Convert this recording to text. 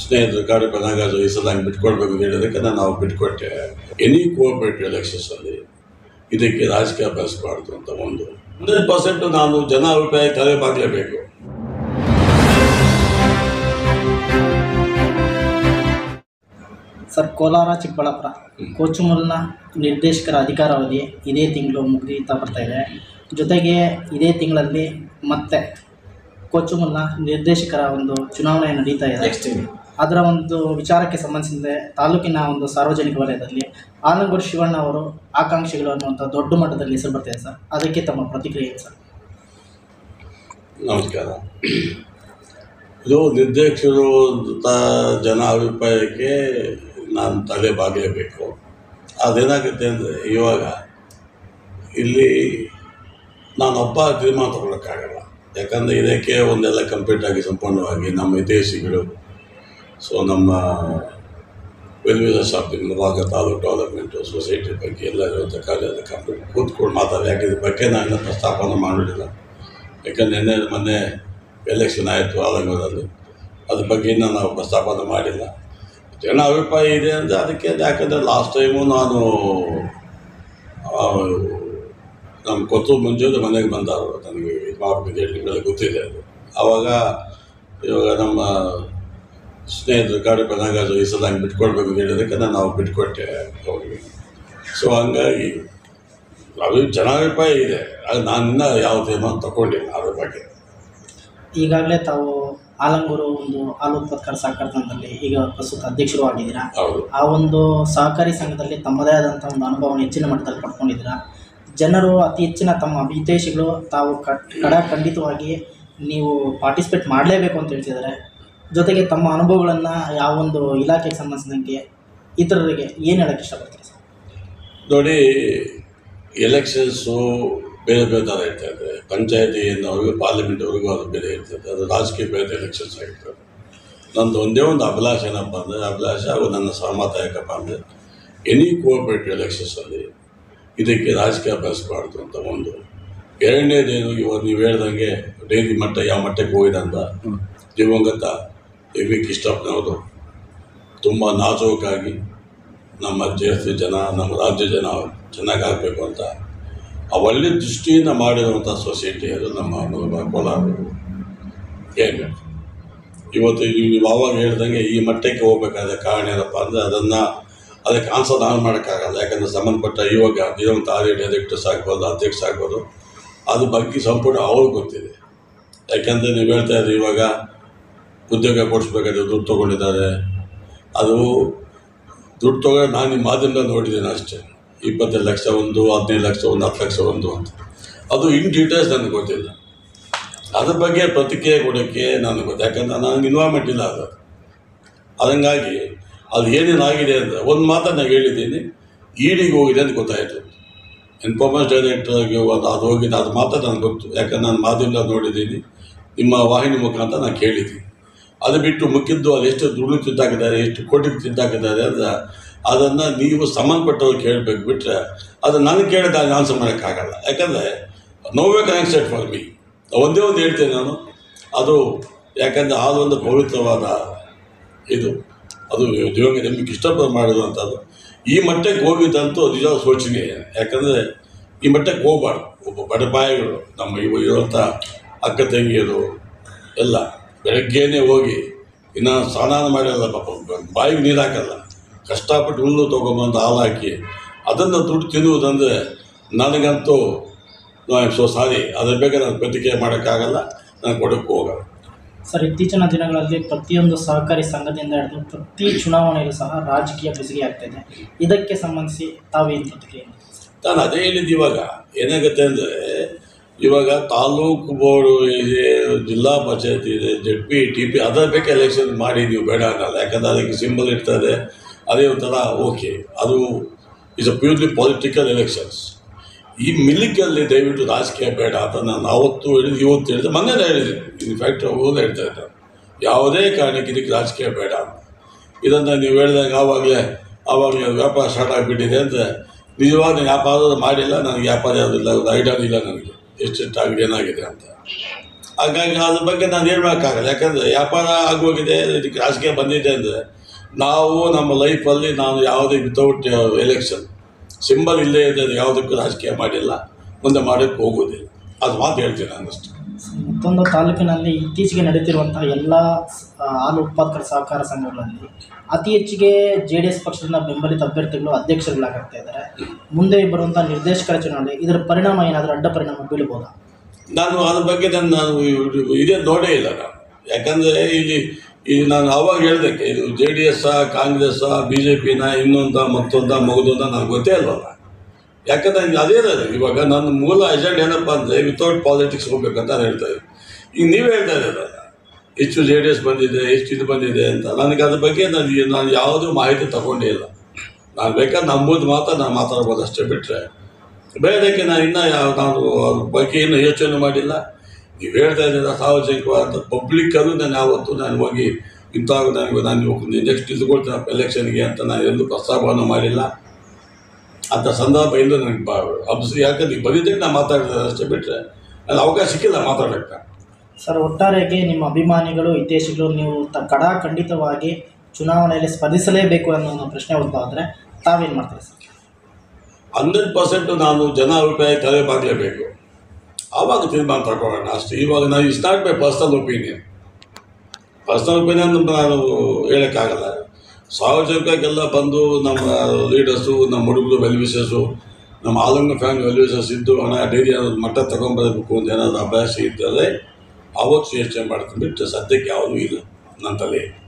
ಸ್ನೇಹಿತರು ಗಾಡಿ ಬಂದಾಗ ಈ ಸಲ ಹಂಗೆ ಬಿಟ್ಕೊಡ್ಬೇಕು ಅಂತ ಹೇಳಿದಕ್ಕೆ ನಾನು ನಾವು ಬಿಟ್ಕೊಟ್ಟೆ ಎನಿ ಕೋಆಪರೇಟಿವ್ ಎಲೆಕ್ಷನ್ಸಲ್ಲಿ ಇದಕ್ಕೆ ರಾಜಕೀಯ ಬಳಸಬಾರ್ದು ಅಂತ ಒಂದು ಹಂಡ್ರೆಡ್ ಪರ್ಸೆಂಟ್ ನಾನು ಜನ ಅಭಿಪ್ರಾಯ ತಲೆ ಬಾಗಲೇಬೇಕು ಸರ್ ಕೋಲಾರ ಚಿಕ್ಕಬಳ್ಳಾಪುರ ಕೋಚುಮಲ್ನ ನಿರ್ದೇಶಕರ ಅಧಿಕಾರಾವಧಿ ಇದೇ ತಿಂಗಳು ಮುಗಿತಾ ಬರ್ತಾ ಇದೆ ಜೊತೆಗೆ ಇದೇ ತಿಂಗಳಲ್ಲಿ ಮತ್ತೆ ಕೋಚುಮಲ್ನ ನಿರ್ದೇಶಕರ ಒಂದು ಚುನಾವಣೆ ನಡೀತಾ ಇದೆ ಅದರ ಒಂದು ವಿಚಾರಕ್ಕೆ ಸಂಬಂಧಿಸಿದಂತೆ ತಾಲೂಕಿನ ಒಂದು ಸಾರ್ವಜನಿಕ ವಲಯದಲ್ಲಿ ಆಲಂಗೂರು ಶಿವಣ್ಣ ಅವರು ಆಕಾಂಕ್ಷಿಗಳು ಅನ್ನುವಂಥ ದೊಡ್ಡ ಮಟ್ಟದಲ್ಲಿ ಹೆಸರು ಬರ್ತಿದೆ ಸರ್ ಅದಕ್ಕೆ ತಮ್ಮ ಪ್ರತಿಕ್ರಿಯೆ ಏನು ಸರ್ ನಮಸ್ಕಾರ ಇದು ನಿರ್ದೇಶಕರು ಅಂತ ಜನ ಅಭಿಪ್ರಾಯಕ್ಕೆ ನಾನು ತಲೆ ಬಾಗಲೇಬೇಕು ಅದೇನಾಗುತ್ತೆ ಅಂದರೆ ಇವಾಗ ಇಲ್ಲಿ ನಾನೊಬ್ಬ ತೀರ್ಮಾನ ತಗೊಳಕ್ಕಾಗಲ್ಲ ಯಾಕಂದರೆ ಇದಕ್ಕೆ ಒಂದೆಲ್ಲ ಕಂಪ್ಲೀಟಾಗಿ ಸಂಪೂರ್ಣವಾಗಿ ನಮ್ಮ ಹಿತೈಷಿಗಳು ಸೊ ನಮ್ಮ ವೆಲ್ವಿಯರ್ shopping Mulbagal taluk development society ಬಗ್ಗೆ ಎಲ್ಲ ಇರುವಂಥ ಕಾರ್ಯದ ಕಂಪ್ಲೀಟ್ ಕೂತ್ಕೊಂಡು ಮಾತಾಡಿ ಯಾಕೆ ಇದ್ರ ಬಗ್ಗೆ ನಾನು ಇನ್ನೂ ಪ್ರಸ್ತಾಪನೆ ಮಾಡಲಿಲ್ಲ ಯಾಕಂದ್ರೆ ನಿನ್ನೆ ಮೊನ್ನೆ ಎಲೆಕ್ಷನ್ ಆಯಿತು ಆಲಂಗೂರಲ್ಲಿ ಅದ್ರ ಬಗ್ಗೆ ಇನ್ನೂ ನಾವು ಪ್ರಸ್ತಾಪನೆ ಮಾಡಿಲ್ಲ ಜನ ಅಭಿಪ್ರಾಯ ಇದೆ ಅಂದರೆ ಅದಕ್ಕೆ ಯಾಕಂದರೆ ಲಾಸ್ಟ್ ಟೈಮು ನಾನು ಆ, ನಮ್ಮ ಕೊತ್ತೂರು ಮಂಜೂರು ಮನೆಗೆ ಬಂದವರು ನನಗೆ ಇದು ಮಾಡಬೇಕು ಹೇಳಿ ನಿಮಗೆಲ್ಲ ಗೊತ್ತಿದೆ ಅದು ಆವಾಗ ಇವಾಗ ನಮ್ಮ ಸ್ನೇಹಿತರು ಗಾಡಿ ಬಂದಾಗ ಈ ಸಲ ಹಂಗೆ ಬಿಟ್ಕೊಡ್ಬೇಕು ಅಂತ ಹೇಳಿದಕ್ಕೆ ನಾನು ನಾವು ಬಿಟ್ಕೊಟ್ಟೆ ಅವ್ರಿಗೆ ಸೊ ಹಂಗಾಗಿ ಅಭಿ ಜನಾಭಿಪ್ರಾಯ ಇದೆ ಅದು ನಾನು ಇನ್ನೂ ಯಾವ ತೀರ್ಮಾನ ತಗೊಂಡಿಲ್ಲ ಅದ್ರ ಬಗ್ಗೆ ಈಗಾಗಲೇ ತಾವು ಆಲಂಗೂರು ಒಂದು ಹಾಲು ಉತ್ಪಾದಕರ ಸಹಕಾರ ಸಂಘದಲ್ಲಿ ಈಗ ಪ್ರಸ್ತುತ ಅಧ್ಯಕ್ಷರು ಆಗಿದ್ದೀರಾ ಹೌದು ಆ ಒಂದು ಸಹಕಾರಿ ಸಂಘದಲ್ಲಿ ತಮ್ಮದೇ ಆದಂಥ ಒಂದು ಅನುಭವವನ್ನು ಹೆಚ್ಚಿನ ಮಟ್ಟದಲ್ಲಿ ಪಡ್ಕೊಂಡಿದ್ದೀರಾ ಜನರು ಅತಿ ಹೆಚ್ಚಿನ ತಮ್ಮ ಹಿತೈಷಿಗಳು ತಾವು ಕಟ್ ಕಡ ಖಂಡಿತವಾಗಿ ನೀವು ಪಾರ್ಟಿಸಿಪೇಟ್ ಮಾಡಲೇಬೇಕು ಅಂತ ಹೇಳ್ತಿದ್ದಾರೆ ಜೊತೆಗೆ ತಮ್ಮ ಅನುಭವಗಳನ್ನು ಯಾವೊಂದು ಇಲಾಖೆಗೆ ಸಂಬಂಧಿಸಿದಂಗೆ ಇತರರಿಗೆ ಏನು ಹೇಳಕ್ಕೆ ಇಷ್ಟಪಡ್ತೀರಿ ಸರ್ ನೋಡಿ ಎಲೆಕ್ಷನ್ಸು ಬೇರೆ ಬೇರೆ ಥರ ಇರ್ತದೆ ಪಂಚಾಯತಿಯಿಂದವರೆಗೂ ಪಾರ್ಲಿಮೆಂಟ್ವರೆಗೂ ಅದು ಬೇರೆ ಇರ್ತದೆ ಅದು ರಾಜಕೀಯ ಬೇರೆ ಎಲೆಕ್ಷನ್ಸ್ ಆಗಿರ್ತದೆ ನಂದು ಒಂದೇ ಒಂದು ಅಭಿಲಾಷ ಏನಪ್ಪ ಅಂದರೆ ಅಭಿಲಾಷ ಹಾಗೂ ನನ್ನ ಸಹಮತ ಯಾಕಪ್ಪ ಅಂದರೆ ಎನಿ ಕೋಆಪರೇಟಿವ್ ಎಲೆಕ್ಷನ್ಸಲ್ಲಿ ಇದಕ್ಕೆ ರಾಜಕೀಯ ಬಳಸಬಾರ್ದು ಅಂತ ಒಂದು ಎರಡನೇದೇನು ಇವಾಗ ನೀವು ಹೇಳ್ದಂಗೆ ಡೈಲಿ ಮಟ್ಟ ಯಾವ ಮಟ್ಟಕ್ಕೆ ಹೋಗಿದೆ ಅಂತ ದಿವಂಗತ ಎ ವಿ ಕೃಷ್ಣಪ್ಪನವರು ತುಂಬ ನಾಜೂಕಾಗಿ ನಮ್ಮ ದೇಶದ ಜನ ನಮ್ಮ ರಾಜ್ಯ ಜನ ಚೆನ್ನಾಗಿ ಆಗಬೇಕು ಅಂತ ಆ ಒಳ್ಳೆ ದೃಷ್ಟಿಯಿಂದ ಮಾಡಿರುವಂಥ ಸೊಸೈಟಿ ಅದು ನಮ್ಮ ಮುಳಬಾಗ ಕೋಲಾರ ಏನು ಇವತ್ತು ನೀವು ಆವಾಗ ಹೇಳ್ದಂಗೆ ಈ ಮಟ್ಟಕ್ಕೆ ಹೋಗ್ಬೇಕಾದ ಕಾರಣ ಏನಪ್ಪ ಅಂದರೆ ಅದನ್ನು ಅದಕ್ಕೆ ಆನ್ಸರ್ ನಾನು ಮಾಡೋಕ್ಕಾಗಲ್ಲ ಯಾಕಂದರೆ ಸಂಬಂಧಪಟ್ಟ ಇವಾಗ ಇರುವಂಥ ಆರ್ ಡೈರೆಕ್ಟರ್ಸ್ ಆಗ್ಬೋದು ಅಧ್ಯಕ್ಷ ಆಗ್ಬೋದು ಅದ್ರ ಬಗ್ಗೆ ಸಂಪೂರ್ಣ ಅವ್ರಿಗೆ ಗೊತ್ತಿದೆ ಯಾಕೆಂದರೆ ನೀವು ಹೇಳ್ತಾ ಇದ್ದೀರಿ ಇವಾಗ ಉದ್ಯೋಗ ಕೊಡಿಸ್ಬೇಕಾದ್ರೆ ದುಡ್ಡು ತೊಗೊಂಡಿದ್ದಾರೆ ಅದು ದುಡ್ಡು ತಗೋ ನಾನು ಈ ಮಾಧ್ಯಮದಲ್ಲಿ ನೋಡಿದ್ದೇನೆ ಅಷ್ಟೇ ಇಪ್ಪತ್ತೈದು ಲಕ್ಷ ಒಂದು ಹದಿನೈದು ಲಕ್ಷ ಒಂದು ಹತ್ತು ಲಕ್ಷ ಒಂದು ಅಂತ ಅದು ಇನ್ ಡೀಟೇಲ್ಸ್ ನನಗೆ ಗೊತ್ತಿಲ್ಲ ಅದ್ರ ಬಗ್ಗೆ ಪ್ರತಿಕ್ರಿಯೆ ಕೊಡೋಕ್ಕೆ ನನಗೆ ಗೊತ್ತು ಯಾಕಂದ್ರೆ ನನಗೆ ಇನ್ವಾಲ್ವ್ಮೆಂಟ್ ಇಲ್ಲ ಅದು ಅದಂಗಾಗಿ ಅದು ಏನೇನಾಗಿದೆ ಅಂತ ಒಂದು ಮಾತನ್ನು ನಾನು ಹೇಳಿದ್ದೀನಿ ಈಡಿಗೆ ಹೋಗಿದೆ ಅಂತ ಗೊತ್ತಾಯಿತು ಇನ್ಫಾರ್ಮೆನ್ಸ್ ಡೈರೆಕ್ಟರ್ಗೆ ಅದು ಅದು ಹೋಗಿದೆ ಅದು ಮಾತ್ರ ನನಗೆ ಗೊತ್ತು ಯಾಕಂದ್ರೆ ನಾನು ಮಾಧ್ಯಮದಲ್ಲಿ ನೋಡಿದ್ದೀನಿ ನಿಮ್ಮ ವಾಹಿನಿ ಮುಖಾಂತರ ನಾನು ಕೇಳಿದ್ದೀನಿ ಅದು ಬಿಟ್ಟು ಮುಖ್ಯದ್ದು ಅದು ಎಷ್ಟು ದುಡ್ಡು ತಿಂದಾಕಿದ್ದಾರೆ ಎಷ್ಟು ಕೋಟಿ ತಿಂದಾಕಿದ್ದಾರೆ ಅಂತ ಅದನ್ನು ನೀವು ಸಂಬಂಧಪಟ್ಟವ್ರು ಕೇಳಬೇಕು ಬಿಟ್ಟರೆ ಅದು ನನಗೆ ಕೇಳಿದ ಆನ್ಸರ್ ಮಾಡೋಕ್ಕಾಗಲ್ಲ ಯಾಕಂದರೆ ನೋವೇ ಕನೆಕ್ಟೆಡ್ ಫಾರ್ ಮೀ ಒಂದೇ ಒಂದು ಹೇಳ್ತೇನೆ ನಾನು ಅದು ಯಾಕಂದರೆ ಅದು ಒಂದು ಪವಿತ್ರವಾದ ಇದು ಅದು ದೇವರಿಗೆ ನಿಮಗೆ ಇಷ್ಟಪಟ್ಟು ಮಾಡಿರುವಂಥದ್ದು ಈ ಮಟ್ಟಕ್ಕೆ ಹೋಗಿದ್ದಂತೂ ನಿಜ ಶೋಚನೀಯ ಯಾಕಂದರೆ ಈ ಮಟ್ಟಕ್ಕೆ ಹೋಗ್ಬಾರ್ದು ಒಬ್ಬ ಬಡಪಾಯಿಗಳು ನಮ್ಮ ಇವ ಇರುವಂಥ ಅಕ್ಕ ತಂಗಿಯರು ಎಲ್ಲ ಬೆಳಗ್ಗೆನೇ ಹೋಗಿ ಇನ್ನು ಸ್ನಾನ ಮಾಡಿರಲ್ಲ ಪಾಪ ಬಾಯಿಗೆ ನೀರು ಹಾಕಲ್ಲ ಕಷ್ಟಪಟ್ಟು ಹುಲ್ಲು ತೊಗೊಂಬಂದು ಹಾಲು ಹಾಕಿ ಅದನ್ನು ದುಡ್ಡು ತಿನ್ನುವುದಂದರೆ ನನಗಂತೂ ಐ ಆಮ್ ಸೋ ಸಾರಿ ಅದ್ರ ಬಗ್ಗೆ ನಾನು ಪ್ರತಿಕ್ರಿಯೆ ಮಾಡೋಕ್ಕಾಗಲ್ಲ ನಾನು ಕೊಡೋಕ್ಕೂ ಹೋಗಲ್ಲ ಸರ್ ಇತ್ತೀಚಿನ ದಿನಗಳಲ್ಲಿ ಪ್ರತಿಯೊಂದು ಸಹಕಾರಿ ಸಂಘದಿಂದ ಹಿಡಿದು ಪ್ರತಿ ಚುನಾವಣೆಯಲ್ಲೂ ಸಹ ರಾಜಕೀಯ ಬೆಸುಗೆ ಆಗ್ತಾಯಿದೆ ಇದಕ್ಕೆ ಸಂಬಂಧಿಸಿ ತಾವೇನು ಪ್ರತಿಕ್ರಿಯೆ ನೀಡ್ತೀರಿ ಸರ್? ನಾನು ಅದೇ ಹೇಳಿದ್ದು ಇವಾಗ ಏನಾಗುತ್ತೆ ಅಂದರೆ ಇವಾಗ ತಾಲೂಕು ಬೋರ್ಡು ಇದೆ ಜಿಲ್ಲಾ ಪಂಚಾಯತ್ ಇದೆ ಜೆಡ್ ಪಿ ಟಿ ಪಿ ಅದರ ಬೇಕು ಎಲೆಕ್ಷನ್ ಮಾಡಿ ನೀವು ಬೇಡ ಅನ್ನಲ್ಲ ಯಾಕಂದರೆ ಅದಕ್ಕೆ ಸಿಂಬಲ್ ಇರ್ತದೆ ಅದೇ ಒಂಥರ ಓಕೆ ಅದು is a purely political elections ಈ ಮಿಲ್ಲಿಕಲ್ಲಿ ದಯವಿಟ್ಟು ರಾಜಕೀಯ ಬೇಡ ಅಂತ ನಾನು ಆವತ್ತು ಹೇಳಿದ್ದು ಇವತ್ತು ಹೇಳಿದೆ ಮೊನ್ನೆ ಹೇಳಿದ್ದೀನಿ ಇನ್ಫ್ಯಾಕ್ಟ್ ಅವ್ರು ಹೇಳ್ತಾ ಇದ್ದಾರೆ ಯಾವುದೇ ಕಾರಣಕ್ಕೆ ಇದಕ್ಕೆ ರಾಜಕೀಯ ಬೇಡ ಅಂತ ಇದನ್ನು ನೀವು ಹೇಳಿದಾಗ ಆವಾಗಲೇ ಆವಾಗಲೇ ವ್ಯಾಪಾರ ಸ್ಟಾರ್ಟ್ ಆಗಿಬಿಟ್ಟಿದೆ ಅಂತ ನಿಜವಾದ ವ್ಯಾಪಾರ ಮಾಡಿಲ್ಲ ನನಗೆ ವ್ಯಾಪಾರ ಯಾವುದಿಲ್ಲ ಐಡಿಯಾ ಇಲ್ಲ ನನಗೆ ಎಷ್ಟೆಷ್ಟಾಗಿದೆ ಏನಾಗಿದೆ ಅಂತ ಹಾಗಾಗಿ ಅದ್ರ ಬಗ್ಗೆ ನಾನು ಹೇಳ್ಬೇಕಾಗಲ್ಲ ಯಾಕಂದರೆ ವ್ಯಾಪಾರ ಆಗೋಗಿದೆ ಇದಕ್ಕೆ ರಾಜಕೀಯ ಬಂದಿದೆ ಅಂದರೆ ನಾವು ನಮ್ಮ ಲೈಫಲ್ಲಿ ನಾನು ಯಾವುದೇ ವಿತೌಟ್ ಎಲೆಕ್ಷನ್ ಸಿಂಬಲ್ ಇಲ್ಲೇ ಇದೆ ಯಾವುದಕ್ಕೂ ರಾಜಕೀಯ ಮಾಡಿಲ್ಲ ಮುಂದೆ ಮಾಡೋಕ್ಕೆ ಹೋಗೋದಿಲ್ಲ ಅದು ಮಾತು ಹೇಳ್ತೀನಿ ನಾನಷ್ಟು ಮತ್ತೊಂದು ತಾಲೂಕಿನಲ್ಲಿ ಇತ್ತೀಚೆಗೆ ನಡೀತಿರುವಂತಹ ಎಲ್ಲ ಆ, ಹಾಲು ಉತ್ಪಾದಕರ ಸಹಕಾರ ಸಂಘಗಳಲ್ಲಿ ಅತಿ ಹೆಚ್ಚಿಗೆ ಜೆ ಡಿ ಎಸ್ ಪಕ್ಷದಿಂದ ಬೆಂಬಲಿತ ಅಭ್ಯರ್ಥಿಗಳು ಅಧ್ಯಕ್ಷರುಗಳಾಗ್ತಾ ಇದ್ದಾರೆ ಮುಂದೆ ಬರುವಂಥ ನಿರ್ದೇಶಕರ ಚುನಾವಣೆ ಇದರ ಪರಿಣಾಮ ಏನಾದರೂ ಅಡ್ಡ ಪರಿಣಾಮ ಬೀಳ್ಬೋದಾ ನಾನು ಅದ್ರ ಬಗ್ಗೆ ನಾನು ನಾನು ಇದೇ ನೋಡೇ ಇಲ್ಲ ನಾನು ಯಾಕಂದರೆ ಇಲ್ಲಿ ಈ ನಾನು ಅವಾಗ ಹೇಳ್ದಕ್ಕೆ ಇದು J D S Congress B J ಪಿನ ಇನ್ನೊಂದ ಮತ್ತೊಂದ ಮಗದೊಂದ ನನಗೆ ಗೊತ್ತೇ ಇಲ್ವಲ್ಲ ಯಾಕಂದ್ರೆ ಇಲ್ಲಿ ಅದೇ ಇರೋದು ಇವಾಗ ನನ್ನ ಮೂಲ ಎಜೆಂಡ್ ಏನಪ್ಪ ಅಂದರೆ ವಿತೌಟ್ ಪಾಲಿಟಿಕ್ಸ್ ಹೋಗ್ಬೇಕಂತ ನಾನು ಹೇಳ್ತಾ ಇದ್ದೀನಿ ಈಗ ನೀವೇ ಹೇಳ್ತಾ ಇದ್ದೀರಲ್ಲ ಹೆಚ್ಚು ಜೆ ಡಿ ಎಸ್ ಬಂದಿದೆ ಹೆಚ್ಚು ಇದು ಬಂದಿದೆ ಅಂತ ನನಗೆ ಅದ್ರ ಬಗ್ಗೆ ನಾನು ನಾನು ಯಾವುದೂ ಮಾಹಿತಿ ತಗೊಂಡೇ ಇಲ್ಲ ನಾನು ಬೇಕಾದ್ರೆ ನಂಬುದು ಮಾತ್ರ ನಾನು ಮಾತಾಡ್ಬೋದು ಅಷ್ಟೇ ಬಿಟ್ಟರೆ ಬೇರೆದಕ್ಕೆ ನಾನು ಇನ್ನೂ ಯಾವ ನಾನು ಅದ್ರ ಬಗ್ಗೆ ಇನ್ನೂ ಯೋಚನೆ ಮಾಡಿಲ್ಲ ನೀವು ಹೇಳ್ತಾ ಇದ್ದೀರ ಸಾರ್ವಜನಿಕವಾದ ಪಬ್ಲಿಕ್ಕರು ನಾನು ಯಾವತ್ತೂ ನಾನು ಹೋಗಿ ಇಂಥವಾಗ ನನಗೆ ನಾನು ನೆಕ್ಸ್ಟ್ ಇದ್ಕೊಳ್ತೀನಿ ಎಲೆಕ್ಷನ್ಗೆ ಅಂತ ನಾನು ಎಲ್ಲೂ ಪ್ರಸ್ತಾಪವನ್ನು ಮಾಡಿಲ್ಲ ಅಂಥ ಸಂದರ್ಭ ಎಲ್ಲೂ ನನಗೆ ಬಾ ಅಬ್ಸ್ ಯಾಕಂದ್ರೆ ಈಗ ಬಂದಿದ್ದಕ್ಕೆ ನಾನು ಮಾತಾಡಿದೆ ಅಷ್ಟೇ ಬಿಟ್ಟರೆ ನನಗೆ ಅವಕಾಶ ಸಿಕ್ಕಿಲ್ಲ ಮಾತಾಡೋಕ್ಕೆ ಸರ್ ಒಟ್ಟಾರೆಯಾಗಿ ನಿಮ್ಮ ಅಭಿಮಾನಿಗಳು ಹಿತೈಷಿಗಳು ನೀವು ತ ಕಡ ಖಂಡಿತವಾಗಿ ಚುನಾವಣೆಯಲ್ಲಿ ಸ್ಪರ್ಧಿಸಲೇಬೇಕು ಅನ್ನೋ ಒಂದು ಪ್ರಶ್ನೆ ಉದ್ಭವ ಆದರೆ ತಾವೇನು ಮಾಡ್ತೀರಿ ಸರ್ ಹಂಡ್ರೆಡ್ ಪರ್ಸೆಂಟ್ ನಾನು ಜನ ಅಭಿಪ್ರಾಯ ತಲೆ ಬಾಗಲೇಬೇಕು ಆವಾಗ ತೀರ್ಮಾನ ತಗೊಳ್ಳೋಣ ಅಷ್ಟೇ ಇವಾಗ ನಾನು it's not my personal opinion personal opinion ನಾನು ಹೇಳೋಕ್ಕಾಗಲ್ಲ ಸಾರ್ವಜನಿಕರಿಗೆಲ್ಲ ಬಂದು ನಮ್ಮ ಲೀಡರ್ಸು ನಮ್ಮ ಹುಡುಗರು ವೆಲ್ವಿಷರ್ಸು ನಮ್ಮ ಆಲಂಗ ಫ್ಯಾಮಿಲಿ ವೆಲ್ವಿಷರ್ಸ್ ಇದ್ದು ಹಣ ಡೈರಿ ಅನ್ನೋದು ಮಟ್ಟ ತಗೊಂಬರಬೇಕು ಅಂತ ಏನಾದರೂ ಅಭ್ಯಾಸ ಇದ್ದರೆ ಆವತ್ತು ಯೋಚನೆ ಮಾಡ್ತೀನಿ ಬಿಟ್ಟು ಸದ್ಯಕ್ಕೆ ಯಾವುದೂ ಇಲ್ಲ ನನ್ನ ತಲೆ